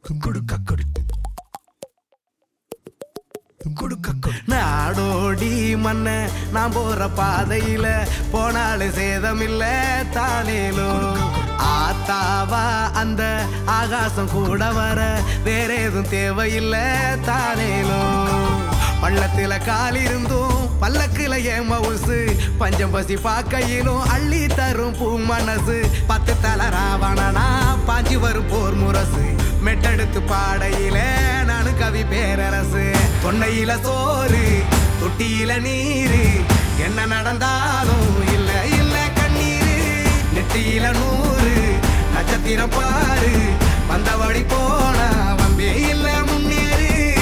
கொடுக்க கொடு கொடுக்க கொடு நாடோடி மண்ண நான் போற பாதையில போனாலும் சேதமில்ல தானேலும் ஆத்தாவா அந்த ஆகாசம் கூட வர வேற எதுவும் தேவையில்ல தானேலும் பள்ளத்துல கால் இருந்தும் பல்லக்குல ஏன் மவுசு பஞ்சம் பசி பார்க்கையிலும் அள்ளி தரும் பூ மனசு பத்து தல ராவணனா பாஞ்சு வரும் போர் முரசு மெட்டெடுத்து பாடையில நானு கவி பேரரசு தொண்டையில சோறு தொட்டியில நீரு என்ன நடந்தாலும் இல்ல இல்ல கண்ணீரு நெட்டியில நூறு நட்சத்திரம் பாரு வந்த வழி போனா வம்பே இல்ல முன்னேறு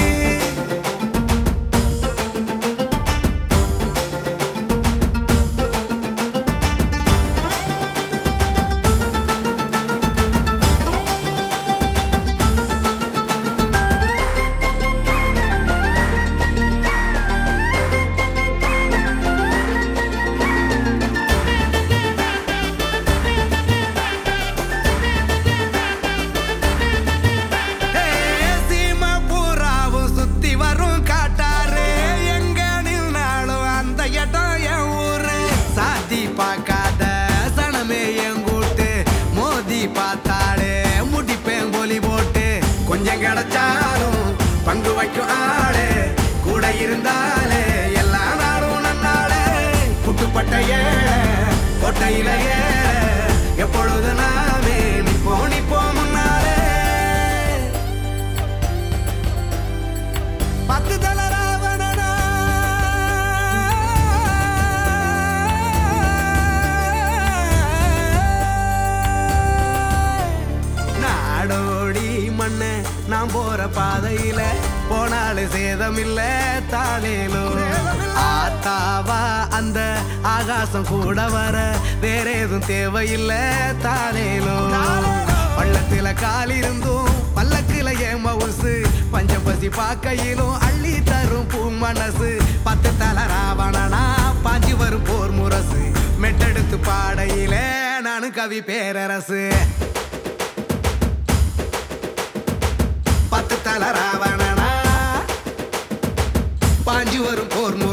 சீமை பூராவும் சுத்தி வரும் காட்டாரு எங்க நின்னாலும் அந்த இடம் என் ஊரு சாத்தி பார்க்காத சனமே என் கூட்டு மோதி பார்த்தாலே முடிப்பேன் கோலி போட்டு கொஞ்சம் கிடைச்சாலும் பங்கு வைக்கும் ஆளு கூட இருந்தாலே எல்லா நாளும் நன்னாளே குட்டுப்பட்ட ஏழை கொட்டையில ஏழை எப்பொழுது நாமே நிப்போ நிப்போ முன்னாலே பத்து தல ராவணனா நாடோடி மண்ண நான் போற பாதையில போனாலும் சேதமில்ல தானேலும் ஆத்தாவா அந்த ஆகாசம் கூட வர வேற எதுவும் தேவையில்ல தானேலும் பள்ளத்துல கால் இருந்தும் பல்லக்குல ஏன் மவுசு பஞ்சம் பசி பார்க்கையிலும் அள்ளி தரும் பூ மனசு பத்து தல ராவணனா பாஞ்சு வரும் போர் முரசு மெட்டெடுத்து பாடையில நானு கவி பேரரசு பத்து தல ராவணனா பாஞ்சு வரும் போர்